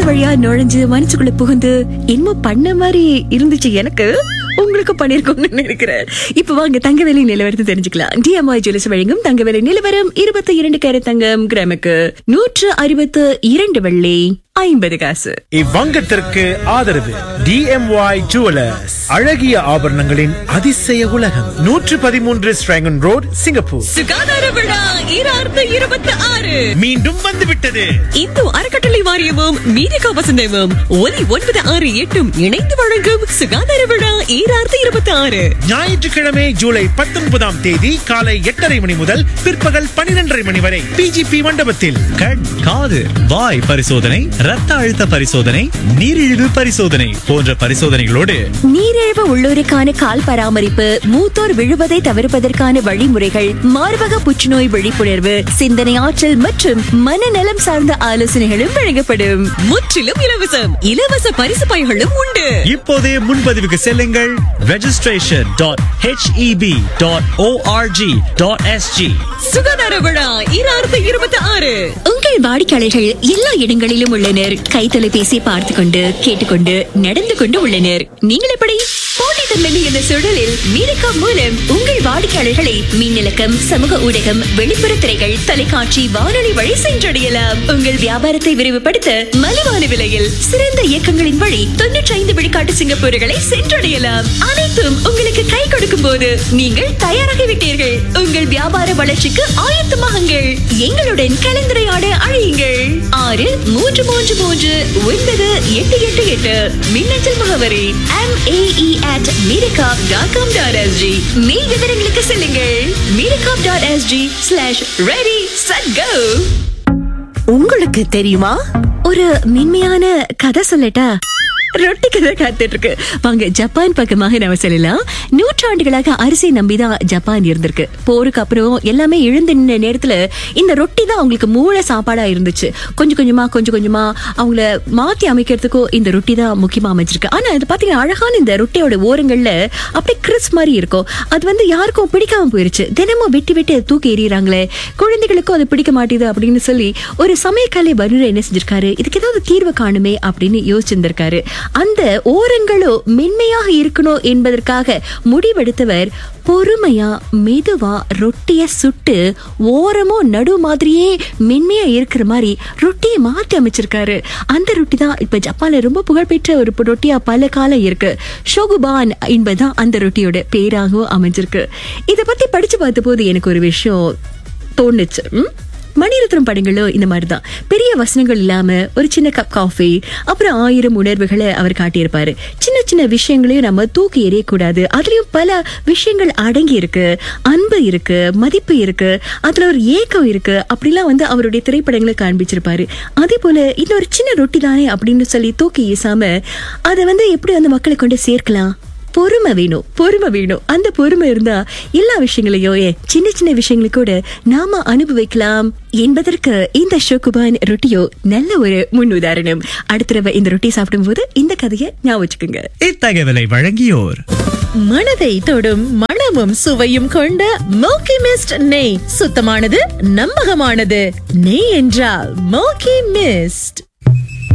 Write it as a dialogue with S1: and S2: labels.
S1: வழியா நுழைஞ்சு மனசுக்குள்ள புகுந்து என்னமோ பண்ண மாதிரி இருந்துச்சு எனக்கு உங்களுக்கு பண்ணிருக்கோம்னு நினைக்கிறேன் இப்ப வாங்க தங்க விலை நிலவரத்தை தெரிஞ்சுக்கலாம் டிஎம்ஐ ஜுவல்ஸ் வழங்கும் தங்க விலை நிலவரம் இருபத்தி இரண்டு கேரட் தங்கம் கிராமுக்கு நூற்று அறுபத்து இரண்டு வெள்ளி ஐம்பது காசு
S2: இவ்வங்கத்திற்கு ஆதரவு டிஎம்ஒய் ஜுவலர்ஸ் அழகிய ஆபரணங்களின் அதிசய உலகம் நூற்று பதிமூன்று ஸ்ட்ராங்கன் ரோட் சிங்கப்பூர்
S1: சுகாதார விழா ஈராயிரத்து இருபத்தி ஆறு
S2: மீண்டும் வந்துவிட்டது
S1: இந்து அறக்கட்டளை வாரியமும் மீடிகா வசந்தமும் ஒலி ஒன்பது ஆறு எட்டும் இணைந்து வழங்கும் சுகாதார விழா ஈராயிரத்து இருபத்தி ஆறு
S2: ஞாயிற்றுக்கிழமை ஜூலை பத்தொன்பதாம் தேதி காலை எட்டரை மணி முதல் பிற்பகல் பனிரெண்டரை மணி வரை பிஜிபி மண்டபத்தில்
S3: கண் காது வாய் பரிசோதனை ரத்த அழுத்த பரிசோதனை நீரிழிவு பரிசோதனை போன்ற பரிசோதனைகளோடு
S1: நீரிழிவு உள்ளோருக்கான கால் பராமரிப்பு மூத்தோர் விழுவதை தவிர்ப்பதற்கான வழிமுறைகள் மார்பக புற்றுநோய் விழிப்புணர்வு சிந்தனை ஆற்றல் மற்றும் மனநலம் சார்ந்த ஆலோசனைகளும் வழங்கப்படும் முற்றிலும் இலவசம் இலவச பரிசு பைகளும் உண்டு
S3: இப்போதே முன்பதிவுக்கு செல்லுங்கள் registration dot HEB dot ORG dot SG
S1: சுகாதார விழா ஈராயிரத்து இருபத்தி ஆறு உங்கள் வாடிக்கையாளர்கள் எல்லா இடங்களிலும் உள்ளனர் கை தொலைபேசி பார்த்து கொண்டு கேட்டுக்கொண்டு நடந்து கொண்டு உள்ளனர் நீங்கள் எப்படி போட்டித்தன்மை இந்த சூழலில் மீனக்கா மூலம் உங்கள் வாடிக்கையாளர்களை மின்னலக்கம் சமூக ஊடகம் வெளிப்புற திரைகள் தொலைக்காட்சி வானொலி வழி சென்றடையலாம் உங்கள் வியாபாரத்தை விரிவுபடுத்த மலிவான விலையில் சிறந்த இயக்கங்களின் வழி தொன்னூற்றி ஐந்து விழுக்காட்டு சிங்கப்பூர்களை சென்றடையலாம் அனைத்தும் உங்களுக்கு கை கொடுக்கும் போது நீங்கள் தயாராகிவிட்டீர்கள் உங்கள் வியாபார வளர்ச்சிக்கு ஆயத்தமாகுங்கள் எங்களுடன் கலந்துரையாட அழையுங்கள் ஆறு மூன்று மூன்று மூன்று ஒன்பது எட்டு எட்டு எட்டு மின்னஞ்சல் முகவரி எம் ஏஇ அட் மீரகாப் டாட் காம் டாட் எஸ்ஜி மேல் விவரங்களுக்கு செல்லுங்கள் மீரகாப் dot SG slash ready set go உங்களுக்கு தெரியுமா ஒரு மென்மையான கதை சொல்லட்டா ரொட்டி கதை காத்துட்டு இருக்கு வாங்க ஜப்பான் பக்கமாக நம்ம செல்லலாம் நூற்றாண்டுகளாக அரிசி நம்பிதான் ஜப்பான் இருந்திருக்கு போருக்கு அப்புறம் எல்லாமே இழந்து நின்ற நேரத்துல இந்த ரொட்டி தான் அவங்களுக்கு மூல சாப்பாடா இருந்துச்சு கொஞ்சம் கொஞ்சமா கொஞ்சம் கொஞ்சமா அவங்கள மாத்தி அமைக்கிறதுக்கும் இந்த ரொட்டி தான் முக்கியமா அமைஞ்சிருக்கு ஆனா இது பாத்தீங்கன்னா அழகான இந்த ரொட்டியோட ஓரங்கள்ல அப்படியே கிறிஸ் மாதிரி இருக்கும் அது வந்து யாருக்கும் பிடிக்காம போயிருச்சு தினமும் வெட்டி வெட்டி அதை தூக்கி எறியறாங்களே குழந்தைகளுக்கும் அது பிடிக்க மாட்டேது அப்படின்னு சொல்லி ஒரு சமயக்கலை வல்லுநர் என்ன செஞ்சிருக்காரு இதுக்கு ஏதாவது தீர்வு காணுமே அப்படின்னு யோசிச்சிருந்திருக்காரு அந்த ஓரங்களோ மென்மையாக இருக்கணும் என்பதற்காக முடிவெடுத்தவர் பொறுமையா மெதுவா ரொட்டிய சுட்டு ஓரமும் நடு மாதிரியே மென்மையா இருக்கிற மாதிரி ரொட்டியை மாற்றி அமைச்சிருக்காரு அந்த ரொட்டி தான் இப்ப ஜப்பான்ல ரொம்ப புகழ்பெற்ற ஒரு ரொட்டியா பல காலம் இருக்கு ஷோகுபான் என்பதுதான் அந்த ரொட்டியோட பேராகவும் அமைஞ்சிருக்கு இத பத்தி படிச்சு பார்த்த போது எனக்கு ஒரு விஷயம் தோணுச்சு ம்? மணிரத்னம் படங்களும் இந்த மாதிரி தான் பெரிய வசனங்கள் இல்லாம ஒரு சின்ன கப் காஃபி அப்புறம் ஆயிரம் உணர்வுகளை அவர் காட்டியிருப்பாரு சின்ன சின்ன விஷயங்களையும் நம்ம தூக்கி எறியக்கூடாது அதுலயும் பல விஷயங்கள் அடங்கி இருக்கு அன்பு இருக்கு மதிப்பு இருக்கு அதுல ஒரு ஏக்கம் இருக்கு அப்படிலாம் வந்து அவருடைய திரைப்படங்களை காண்பிச்சிருப்பாரு அதே போல இந்த ஒரு சின்ன ரொட்டி தானே அப்படின்னு சொல்லி தூக்கி ஏசாம அதை வந்து எப்படி அந்த மக்களை கொண்டு சேர்க்கலாம் பொறுமை வேணும் பொறுமை வேணும் அந்த பொறுமை இருந்தா எல்லா விஷயங்களையும் ஏன் சின்ன சின்ன விஷயங்களை கூட நாம அனுபவிக்கலாம் என்பதற்கு இந்த ஷோகுபான் ரொட்டியோ நல்ல ஒரு முன் உதாரணம் அடுத்த தடவை இந்த ரொட்டி சாப்பிடும்போது இந்த கதையை ஞாபகம் வச்சுக்கோங்க
S3: இத்தகவலை வழங்கியோர்
S4: மனதை தொடும் மணமும் சுவையும் கொண்ட மோக்கி மிஸ்ட் நெய் சுத்தமானது நம்பகமானது நெய் என்றால் மோக்கி மிஸ்ட்